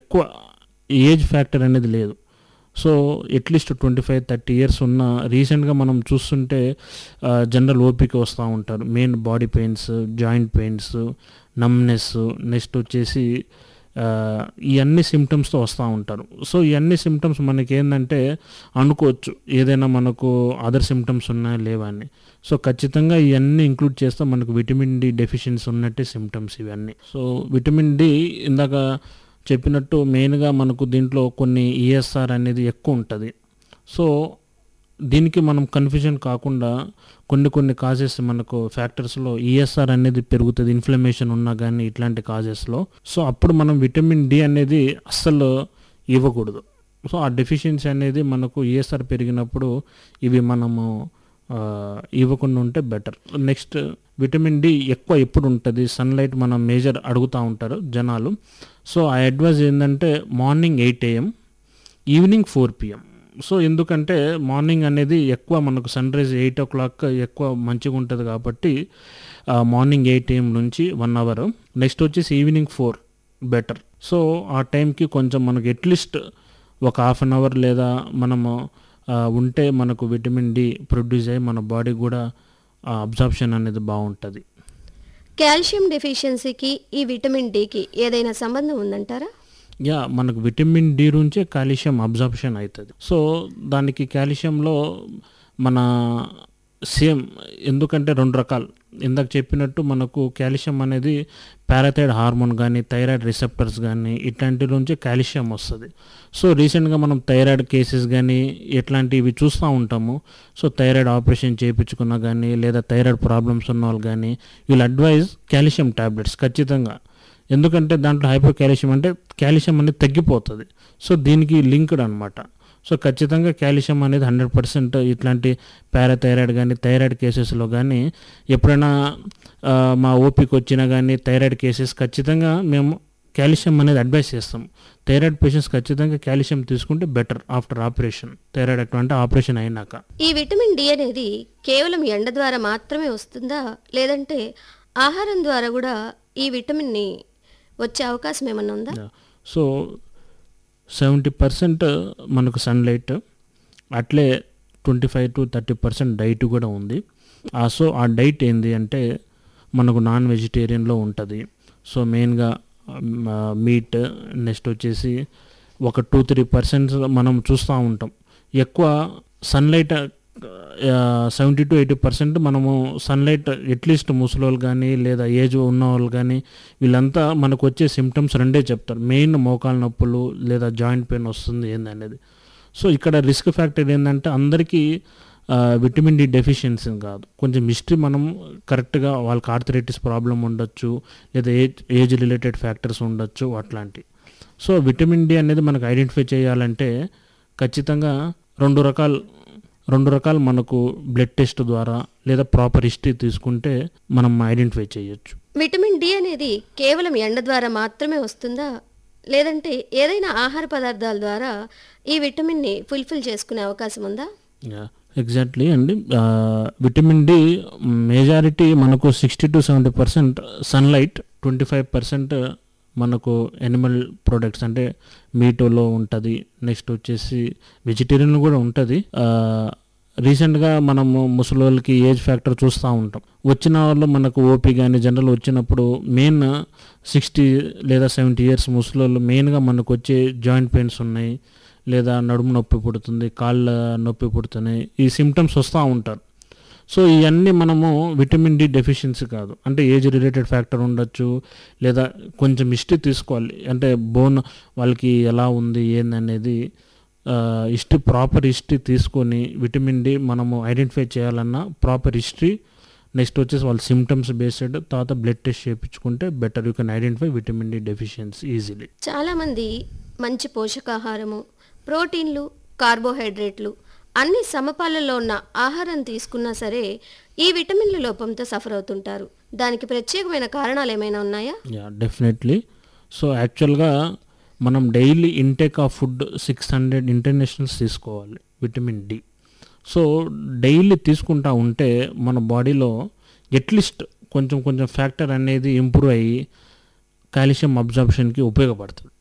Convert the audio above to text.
ఎక్కువ age factor అనేది లేదు so at least twenty five thirty years ఉన్న రీసెంట్గా మనం చూస్తుంటే జనరల్ ఓపిక వస్తూ ఉంటారు main body pains joint pains numbness next వచ్చేసి ఆ, ఈ అన్ని సిమ్టమ్స్తో వస్తూ ఉంటారు సో ఈ అన్ని సిమ్టమ్స్ మనకి ఏంటంటే అనుకోవచ్చు ఏదైనా మనకు అదర్ సిమ్టమ్స్ ఉన్నాయా లేవా అని సో ఖచ్చితంగా ఇవన్నీ ఇంక్లూడ్ చేస్తే మనకు విటమిన్ డి డెఫిషియన్సీ ఉన్నట్టే సిమ్టమ్స్ ఇవన్నీ సో విటమిన్ డి ఇందాక చెప్పినట్టు మెయిన్గా మనకు దీంట్లో కొన్ని ఈఎస్ఆర్ అనేది ఎక్కువ ఉంటుంది సో దీనికి మనం కన్ఫ్యూజన్ కాకుండా కొన్ని కొన్ని కాజెస్ మనకు ఫ్యాక్టర్స్లో ఈఎస్ఆర్ అనేది పెరుగుతుంది ఇన్ఫ్లమేషన్ ఉన్నా కానీ ఇట్లాంటి కాజెస్లో సో అప్పుడు మనం విటమిన్ డి అనేది అస్సలు ఇవ్వకూడదు సో ఆ డెఫిషియన్సీ అనేది మనకు ఈఎస్ఆర్ పెరిగినప్పుడు ఇవి మనము ఆ, ఇవ్వకుండా ఉంటే బెటర్ నెక్స్ట్ విటమిన్ డి ఎక్కువ ఎప్పుడు ఉంటుంది సన్లైట్ మనం మేజర్ అడుగుతూ ఉంటారు జనాలు సో ఆ అడ్వైజ్ ఏంటంటే morning eight AM evening four PM so ఎందుకంటే మార్నింగ్ అనేది ఎక్కువ మనకు sunrise eight o'clock ఎక్కువ మంచిగా ఉంటుంది కాబట్టి ఆ, మార్నింగ్ ఎయిట్ ఏఎం నుంచి వన్ అవర్ నెక్స్ట్ వచ్చేసి evening four better so uh టైంకి కొంచెం మనకు అట్లీస్ట్ ఒక హాఫ్ అన్ అవర్ లేదా మనము ఆ, ఉంటే మనకు విటమిన్ డి ప్రొడ్యూస్ అయ్యి మన బాడీ కూడా అబ్జార్ప్షన్ అనేది బాగుంటుంది కాల్షియం డెఫిషియన్సీకి ఈ విటమిన్ డికి ఏదైనా సంబంధం ఉందంటారా యా మనకు విటమిన్ డి నుంచే కాల్షియం అబ్జార్ప్షన్ అవుతుంది సో దానికి కాల్షియంలో మన సేమ్ ఎందుకంటే రెండు రకాలు ఇందాక చెప్పినట్టు మనకు కాల్షియం అనేది పారాథైడ్ హార్మోన్ కానీ థైరాయిడ్ రిసెప్టర్స్ కానీ ఇట్లాంటి నుంచి కాల్షియం వస్తుంది సో రీసెంట్గా మనం థైరాయిడ్ కేసెస్ కానీ ఇట్లాంటివి చూస్తూ ఉంటాము సో థైరాయిడ్ ఆపరేషన్ చేయించుకున్నా కానీ లేదా థైరాయిడ్ ప్రాబ్లమ్స్ ఉన్న వాళ్ళు కానీ వీళ్ళు అడ్వైజ్ కాల్షియం టాబ్లెట్స్ ఖచ్చితంగా ఎందుకంటే దాంట్లో హైపో కాల్షియం అంటే కాల్షియం అనేది తగ్గిపోతుంది సో దీనికి లింక్డ్ అనమాట సో ఖచ్చితంగా కాల్షియం అనేది హండ్రెడ్ పర్సెంట్ ఇట్లాంటి పారాథైరాయిడ్ కానీ థైరాయిడ్ కేసెస్లో కానీ ఎప్పుడైనా ఆ, మా ఓపిక వచ్చినా కానీ థైరాయిడ్ కేసెస్ ఖచ్చితంగా మేము కాల్షియం అనేది అడ్వైస్ చేస్తాం థైరాయిడ్ పేషెంట్స్ ఖచ్చితంగా కాల్షియం తీసుకుంటే బెటర్ ఆఫ్టర్ ఆపరేషన్ థైరాయిడ్ అటువంటి ఆపరేషన్ అయినాక ఈ విటమిన్ డి అనేది కేవలం ఎండ ద్వారా మాత్రమే వస్తుందా లేదంటే ఆహారం ద్వారా కూడా ఈ విటమిన్ని వచ్చే అవకాశం ఏమన్నా ఉందా సో సెవెంటీ పర్సెంట్ మనకు సన్లైట్ అట్లే twenty five to thirty percent diet కూడా ఉంది ఆ సో ఆ డైట్ ఏంది అంటే మనకు నాన్ వెజిటేరియన్లో ఉంటుంది సో మెయిన్గా మీట్ నెక్స్ట్ వచ్చేసి ఒక టూ త్రీ పర్సెంట్ మనం చూస్తూ ఉంటాం ఎక్కువ sunlight seventy to eighty percent మనము సన్లైట్ అట్లీస్ట్ ముసలోళ్ళు కానీ లేదా ఏజ్ ఉన్న వాళ్ళు కానీ వీళ్ళంతా మనకు వచ్చే సిమ్టమ్స్ రెండే చెప్తారు మెయిన్ మోకాలు నొప్పులు లేదా జాయింట్ పెయిన్ వస్తుంది ఏందనేది సో ఇక్కడ రిస్క్ ఫ్యాక్టర్ ఏంటంటే అందరికీ ఆ, విటమిన్ డి డెఫిషియన్సీ కాదు కొంచెం హిస్టరీ మనం కరెక్ట్గా వాళ్ళకి ఆర్థరైటిస్ ప్రాబ్లం ఉండొచ్చు లేదా ఏజ్ ఏజ్ రిలేటెడ్ ఫ్యాక్టర్స్ ఉండొచ్చు అట్లాంటి సో విటమిన్ డి అనేది మనకు ఐడెంటిఫై చేయాలంటే ఖచ్చితంగా రెండు రకాలు రెండు రకాలు మనకు బ్లడ్ టెస్ట్ ద్వారా లేదా ప్రాపర్ హిస్టరీ తీసుకుంటే మనం ఐడెంటిఫై చేయొచ్చు విటమిన్ డి అనేది కేవలం ఎండ ద్వారా మాత్రమే వస్తుందా లేదంటే ఏదైనా ఆహార పదార్థాల ద్వారా ఈ విటమిన్ని ఫుల్ఫిల్ చేసుకునే అవకాశం ఉందా ఎగ్జాక్ట్లీ అండి విటమిన్ డి మెజారిటీ మనకు sixty to seventy percent sunlight twenty five percent మనకు ఎనిమల్ ప్రొడక్ట్స్ అంటే మీటోలో ఉంటుంది నెక్స్ట్ వచ్చేసి వెజిటేరియన్ కూడా ఉంటుంది రీసెంట్గా మనము ముసలోళ్ళకి ఏజ్ ఫ్యాక్టర్ చూస్తూ ఉంటాం వచ్చిన వాళ్ళు మనకు ఓపీ కానీ జనరల్ వచ్చినప్పుడు మెయిన్ సిక్స్టీ లేదా సెవెంటీ ఇయర్స్ ముసలోళ్ళు మెయిన్గా మనకు వచ్చే జాయింట్ పెయిన్స్ ఉన్నాయి లేదా నడుము నొప్పి పుడుతుంది కాళ్ళ నొప్పి పుడుతున్నాయి ఈ సిమ్టమ్స్ వస్తూ ఉంటారు సో ఇవన్నీ మనము విటమిన్ డి డెఫిషియన్సీ కాదు అంటే ఏజ్ రిలేటెడ్ ఫ్యాక్టర్ ఉండొచ్చు లేదా కొంచెం హిస్టరీ తీసుకోవాలి అంటే బోన్ వాళ్ళకి ఎలా ఉంది ఏందనేది హిస్టరీ ప్రాపర్ హిస్టరీ తీసుకొని విటమిన్ డి మనము ఐడెంటిఫై చేయాలన్నా ప్రాపర్ హిస్టరీ నెక్స్ట్ వచ్చేసి వాళ్ళ సిమ్టమ్స్ బేస్డ్ తర్వాత బ్లడ్ టెస్ట్ చేయించుకుంటే better you can identify vitamin D deficiency easily చాలామంది మంచి పోషకాహారము ప్రోటీన్లు కార్బోహైడ్రేట్లు అన్ని సమపాలలో ఉన్న ఆహారం తీసుకున్నా సరే ఈ విటమిన్ల లోపంతో సఫర్ అవుతుంటారు దానికి ప్రత్యేకమైన కారణాలు ఏమైనా ఉన్నాయా యా డెఫినెట్లీ సో యాక్చువల్గా మనం daily intake of food six hundred internationals తీసుకోవాలి విటమిన్ డి సో డైలీ తీసుకుంటా ఉంటే మన బాడీలో అట్లీస్ట్ కొంచెం కొంచెం ఫ్యాక్టర్ అనేది ఇంప్రూవ్ అయ్యి కాల్షియం అబ్జార్ప్షన్కి ఉపయోగపడుతుంది